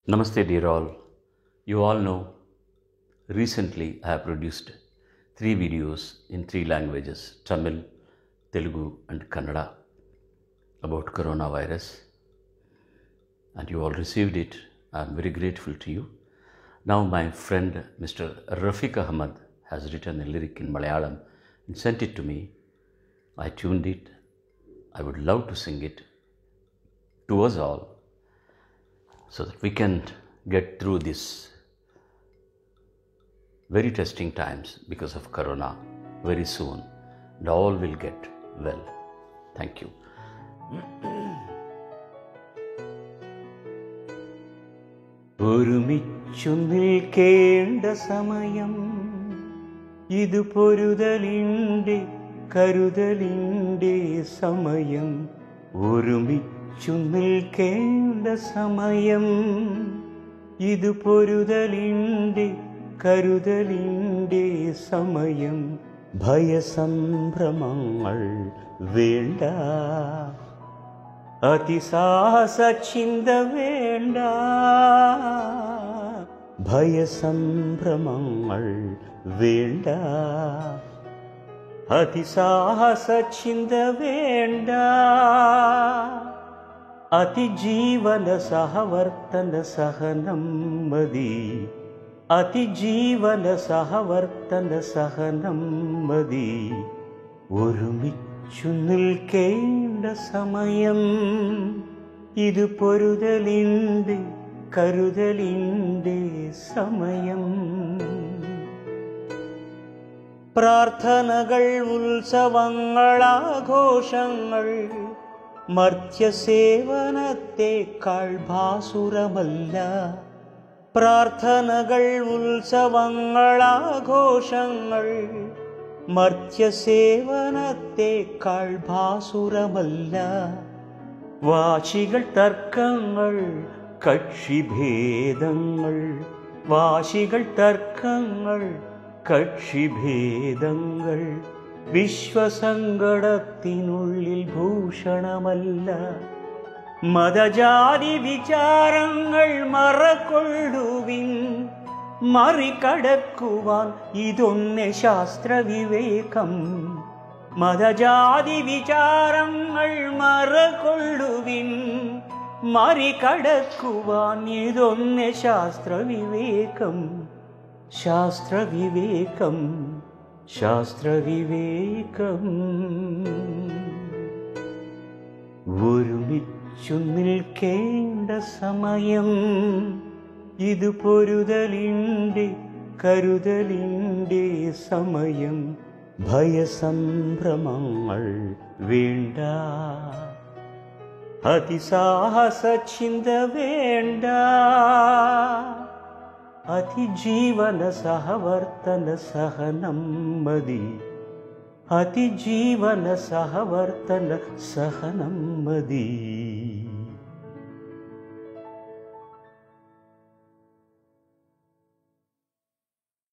Namaste, dear all. You all know recently I have produced three videos in three languages Tamil, Telugu, and Kannada about coronavirus. And you all received it. I am very grateful to you. Now, my friend Mr. Rafiq Ahmad has written a lyric in Malayalam and sent it to me. I tuned it. I would love to sing it to us all so that we can get through this very testing times because of corona very soon and all will get well thank you ഒരുമിച്ചു നിൽക്കേണ്ട സമയം ഇത് പൊരുതലിൻ്റെ കരുതലിൻ്റെ സമയം ഒരുമിച്ചു നിൽക്കേണ്ട സമയം ഇത് പൊരുതലിൻ്റെ കരുതലിൻ്റെ സമയം ഭയസംഭ്രമങ്ങൾ വേണ്ട അതിസാഹസ ചിന്ത വേണ്ട ഭയസംഭ്രമങ്ങൾ വേണ്ട അതിസാഹസ ചിന്ത വേണ്ട അതിജീവന സഹവർത്തന സഹനം മതി അതിജീവന സഹവർത്തന സഹനം മതി ഒരുമിച്ചു നിൽക്കേണ്ട സമയം ഇത് പൊരുതലിൻ്റെ കരുതലിൻ്റെ സമയം പ്രാർത്ഥനകൾ ഉത്സവങ്ങൾ ആഘോഷങ്ങൾ മർത്യസേവനത്തെക്കാൾ ഭാസുരമല്ല പ്രാർത്ഥനകൾ ഉത്സവങ്ങൾ ആഘോഷങ്ങൾ മർത്യസേവനത്തെക്കാൾ ഭാസുരമല്ല വാശികൾ തർക്കങ്ങൾ കക്ഷിഭേദങ്ങൾ വാശികൾ തർക്കങ്ങൾ കക്ഷിഭേദങ്ങൾ വിശ്വസങ്കടത്തിനുള്ളിൽ ഭൂഷണമല്ല മതജാതി വിചാരങ്ങൾ മറക്കൊള്ളുവിൻ മറികടക്കുവാൻ ഇതൊന്നെ ശാസ്ത്രവിവേകം മതജാതി വിചാരങ്ങൾ മറകൊള്ളുവിൻ മറികടക്കുവാൻ ഇതൊന്നെ ശാസ്ത്രവിവേകം ശാസ്ത്രവിവേകം ശാസ്ത്രവിവേകം ഒരുമിച്ചു നിൽക്കേണ്ട സമയം ഇത് പൊരുതലിൻ്റെ കരുതലിൻ്റെ സമയം ഭയസംഭ്രമങ്ങൾ വേണ്ട അതിസാഹസ ചിന്ത വേണ്ട അതിജീവന സഹവർത്തന സഹനം മതി അതിജീവന സഹവർത്തന സഹനം മതി